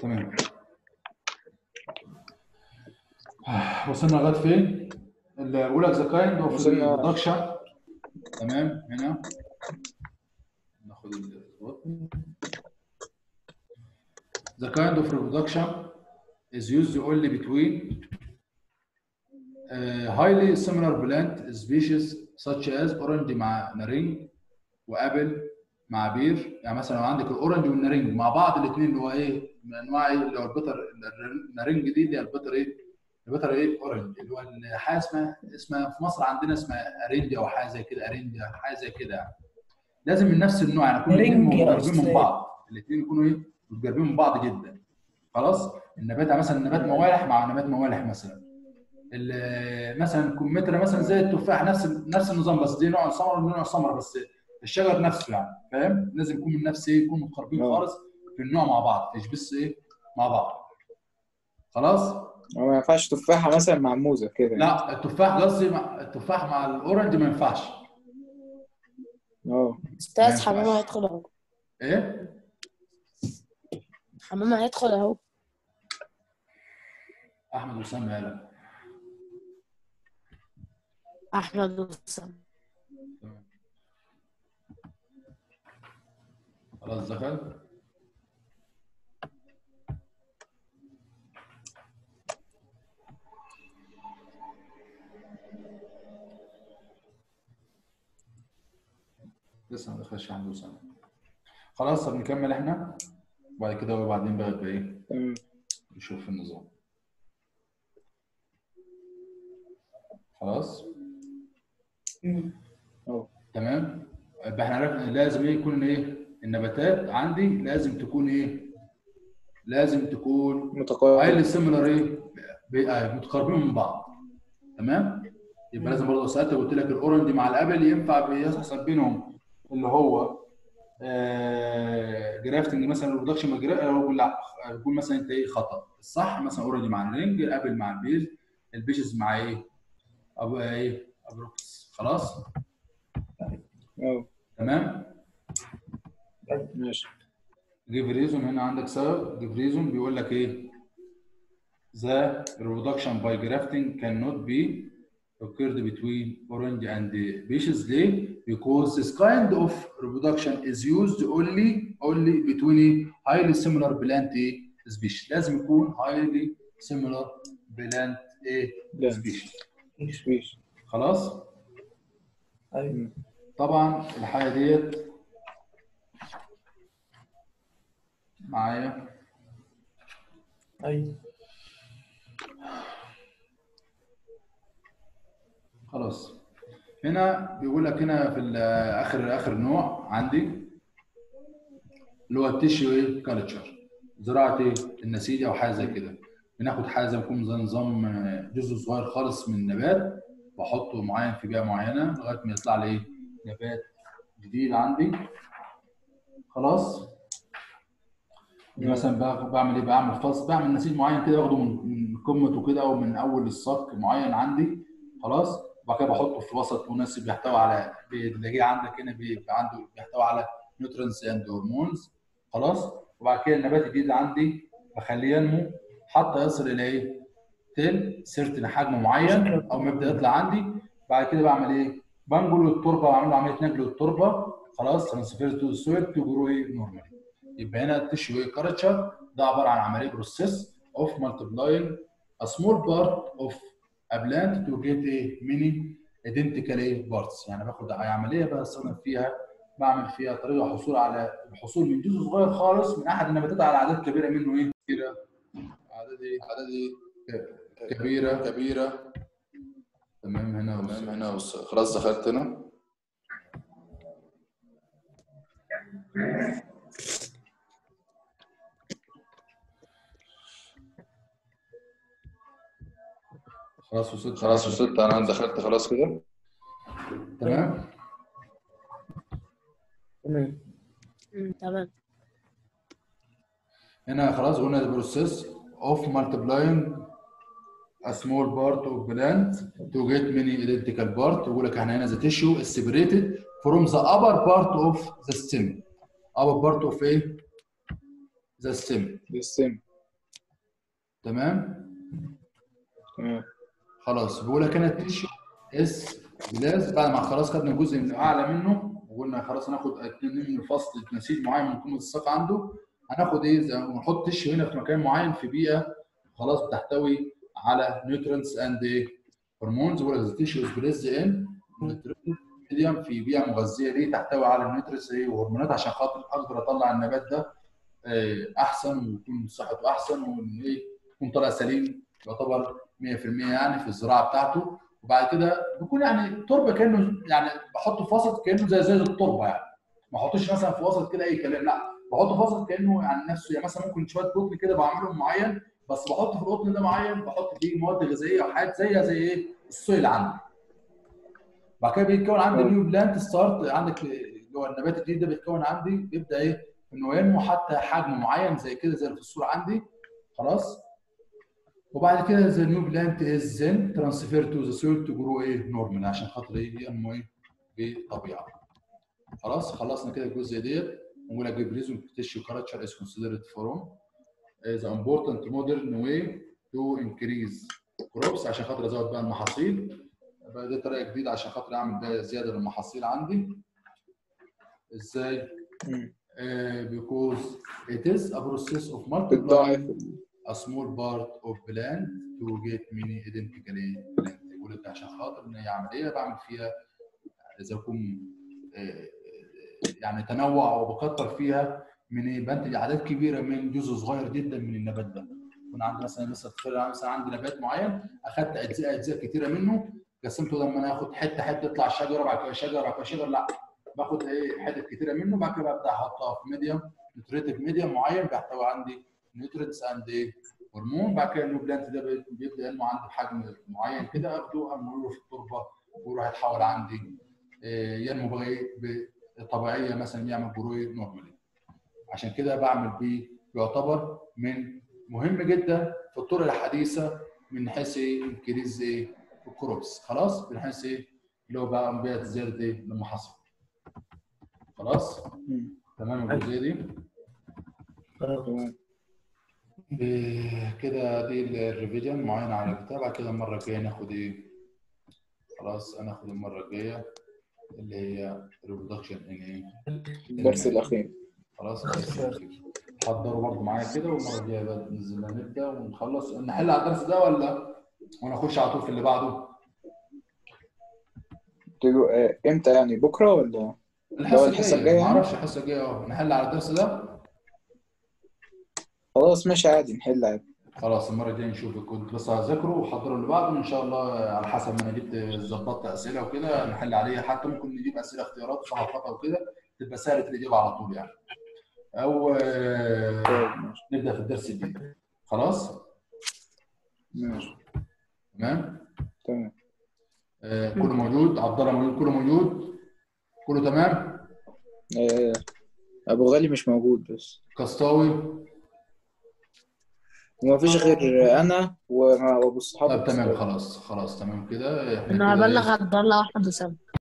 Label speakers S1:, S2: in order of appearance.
S1: تمام وصلنا لغايه فين؟ اللي بقول لك ذا كايند اوف
S2: وصلنا-
S1: برودكشن تمام هنا ناخد الاسبوع The kind of reproduction is used only between uh, highly similar plant species such as orange مع نارنج وابل مع بير يعني مثلا لو عندك الاورنج والنارنج مع بعض الاثنين اللي هو ايه من انواع ايه اللي هو البتر النارنج دي اللي هي البتر ايه البتر ايه اورنج اللي هو حاجه اسمها اسمها في مصر عندنا اسمها اريندي او حاجه زي كده اريندي أو حاجه زي كده يعني لازم من نفس النوع يعني يكونوا الاثنين
S3: نارنجي يا
S1: متقربين من
S3: أستاذ.
S1: بعض الاثنين يكونوا ايه متقربين من بعض جدا خلاص النبات مثلا نبات موالح مع نبات موالح مثلا ال- مثلا كمثرى مثلا زي التفاح نفس نفس النظام بس دي نوع سمر ودي نوع سمر بس الشجر نفسه يعني فاهم لازم يكون من نفس ايه يكونوا متقربين
S2: آه.
S1: خالص في النوع مع بعض مش بس ايه مع بعض خلاص
S2: هو ما ينفعش تفاحه مثلا مع موزه كده
S1: لا التفاح قصدي مع التفاح مع الاورنج ما ينفعش
S2: اه
S1: ما
S3: استاذ
S1: ينفعش.
S3: حمام هيدخل اهو
S1: ايه
S3: حمام هيدخل اهو
S1: احمد وسام يالا
S3: احمد وسام
S1: تمام. خلاص دخل لسه ما دخلش عنده سنة خلاص طب نكمل احنا وبعد كده وبعدين بقى يبقى ايه
S2: تمام
S1: نشوف النظام خلاص
S2: اه
S1: تمام يبقى احنا عرفنا لازم ايه يكون ايه النباتات عندي لازم تكون ايه لازم تكون
S2: متقارب
S1: هايلي سيميلر ايه ب- آه، متقاربين من بعض تمام يبقى لازم برضه سالت قلت لك الاورنج مع الابل ينفع بيحصل بينهم اللي هو آه جرافتنج مثلا البرودكشن مع جرا- او لا يكون مثلا انت ايه خطا الصح مثلا اورنج مع الرينج الابل مع البيز البيشز مع ايه ابو ايه ابروكس خلاص
S2: اه
S1: تمام
S2: ماشي
S1: جيف ريزون هنا عندك سبب جيف ريزون بيقول لك ايه the reproduction by grafting cannot be occurred between orange and species ليه؟ because this kind of reproduction is used only only between a highly similar plant ايه species لازم يكون highly similar plant ايه
S2: لا
S1: species
S2: مفيش
S1: خلاص
S3: ايوه
S1: طبعا الحاجه ديت معايا
S3: ايوه
S1: خلاص هنا بيقول لك هنا في ال- اخر اخر نوع عندي اللي هو التيشيو ايه كالتشر زراعه ايه النسيج او حاجه زي كده بناخد حاجه زي ما يكون زي نظام آه، جزء صغير خالص من النبات بحطه معين في بيئه معينه لغايه ما يطلع لي ايه نبات جديد عندي خلاص مثلا بقى- بعمل ايه بعمل فصل بعمل نسيج معين كده باخده من من قمته كده او من اول الصك معين عندي خلاص وبعد كده بحطه في وسط مناسب يحتوي على بتلاقيه عندك هنا بيبقى عنده بيحتوي على نيوترينز اند هرمونز خلاص وبعد كده النبات الجديد اللي عندي بخليه ينمو حتى يصل الى ايه؟ تل سيرتن حجم معين او ما يبدا يطلع عندي بعد كده بعمل ايه؟ بنقل التربه بعمل له عمليه نقل التربه خلاص ترانسفير تو السويل تو جرو ايه نورمالي يبقى هنا التشيو ايه كارتشر ده عباره عن عمليه بروسيس اوف مالتيبلاينج a small part of a plant to get a many identical ايه parts يعني باخد عمليه بستخدم فيها بعمل فيها طريقه حصول على الحصول من جزء صغير خالص من احد النباتات على اعداد كبيره منه ايه؟ كبيره اعداد ايه؟
S4: عدد ايه؟
S1: كبيره
S4: كبيره
S1: تمام هنا
S4: تمام هنا وص- خلاص دخلت هنا
S1: خلاص وصلت
S4: خلاص وصلت انا دخلت خلاص كده
S1: تمام
S3: تمام أمم، تمام
S1: هنا خلاص قلنا البروسيس اوف multiplying a small part of plant to get many identical part يقول لك احنا هنا the tissue is separated from the upper part of the stem upper part of ايه؟ the stem
S2: بالسم
S1: تمام
S2: تمام
S1: خلاص بقول لك انا التيشو اس جلاس بعد ما خلاص خدنا جزء من اعلى منه وقلنا خلاص هناخد اتنين من الفصل نسيج معين من قيمه الساق عنده هناخد ايه زي ما نحط تيشو هنا في مكان معين في بيئه خلاص بتحتوي على نيوترينتس اند ايه هرمونز بقول لك التيشو از بليز ان ميديم في بيئه مغذيه ليه تحتوي على النيوترينتس ايه وهرمونات عشان خاطر اقدر اطلع النبات ده آه، احسن ويكون صحته احسن وان ايه يكون طالع سليم يعتبر 100% يعني في الزراعه بتاعته وبعد كده بيكون يعني تربه كانه يعني بحطه في وسط كانه زي زي التربه يعني ما احطوش مثلا في وسط كده اي كلام لا بحطه في وسط كانه يعني نفسه يعني مثلا ممكن شويه قطن كده بعملهم معين بس بحط في القطن ده معين بحط فيه مواد غذائيه وحاجات زيها زي ايه السويل عندي بعد كده بيتكون عندي
S2: آه.
S1: نيو بلانت ستارت عندك اللي هو النبات الجديد ده بيتكون عندي بيبدا ايه انه ينمو حتى حجم معين زي كده زي اللي في الصوره عندي خلاص وبعد كده ذا نيو بلانت از ذن ترانسفير تو ذا سويل تو جرو ايه نورمال عشان خاطر ايه ينمو ايه بطبيعه خلاص خلصنا كده الجزء ديت ونقول لك بريزون تيشو كاركتشر از كونسيدرد فروم ذا امبورتنت مودرن واي تو انكريز كروبس عشان خاطر ازود بقى المحاصيل بقى دي طريقه جديده عشان خاطر اعمل بقى زياده للمحاصيل عندي ازاي؟
S2: مم.
S1: Uh, because it is a process of
S2: بتضاعف
S1: multiplying a small part of plant to get many identically plant يقول لك عشان خاطر ان هي عمليه بعمل فيها اذا اكون آه، يعني تنوع وبكتر فيها من ايه بنتج اعداد كبيره من جزء صغير جدا من النبات ده يكون عندي مثلا مثلا تخيل أنا مثلا عندي نبات معين اخدت اجزاء اجزاء كتيره منه قسمته لما انا اخد حته حته يطلع شجره بعد كده شجره بعد كده شجره لا باخد ايه حتت كتيره منه بعد كده ببدا احطها في ميديم نيوتريتيف ميديم معين بيحتوي عندي نيوترينتس اند ايه هرمون بعد كده النيو بلانت ده بي- بيبدا ينمو عندي بحجم معين كده اخده امره في التربه ويروح يتحول عندي آه، ينمو بقى ايه بطبيعيه مثلا يعمل جروي نورمالي عشان كده بعمل بيه يعتبر من مهم جدا في الطرق الحديثه من حيث ايه انكريز ايه الكروبس خلاص من حيث ايه اللي هو بقى بيئه زياده ايه المحاصيل خلاص
S2: مم.
S1: تمام الجزئيه دي
S2: تمام
S1: إيه كده دي الريفيجن معينة على الكتاب بعد كده المرة الجاية ناخد ايه خلاص هناخد المرة الجاية اللي هي ريبرودكشن ان ايه
S2: الدرس الأخير
S1: خلاص حضروا برضه معايا كده والمرة الجاية بقى بإذن الله نبدأ ونخلص نحل على الدرس ده ولا ونخش على طول في اللي بعده
S2: تجو- آه، امتى يعني بكرة ولا
S1: الحصة
S2: الحصة
S1: الجاية
S2: الجاية يعني؟
S1: معرفش الحصة الجاية اه نحل على الدرس ده
S2: خلاص ماشي عادي نحل عادي
S1: خلاص المره الجايه نشوف كنت بس هذاكره وحضروا اللي بعده وان شاء الله على حسب ما انا جبت ظبطت اسئله وكده نحل عليها حتى ممكن نجيب اسئله اختيارات صحافات او كده تبقى سهله الاجابه على طول يعني او آه،
S2: طيب ماشي
S1: نبدا في الدرس الجديد خلاص
S2: ماشي
S1: تمام
S2: تمام
S1: آه، كله موجود عبد الله موجود كله موجود كله تمام
S2: آه، أبو غالي مش موجود بس
S1: كسطاوي
S2: وما فيش غير أنا وأبو الصحاب
S1: طب تمام خلاص خلاص تمام كده احنا
S3: انا
S1: كده
S3: هبلغ عبد الله واحمد وسام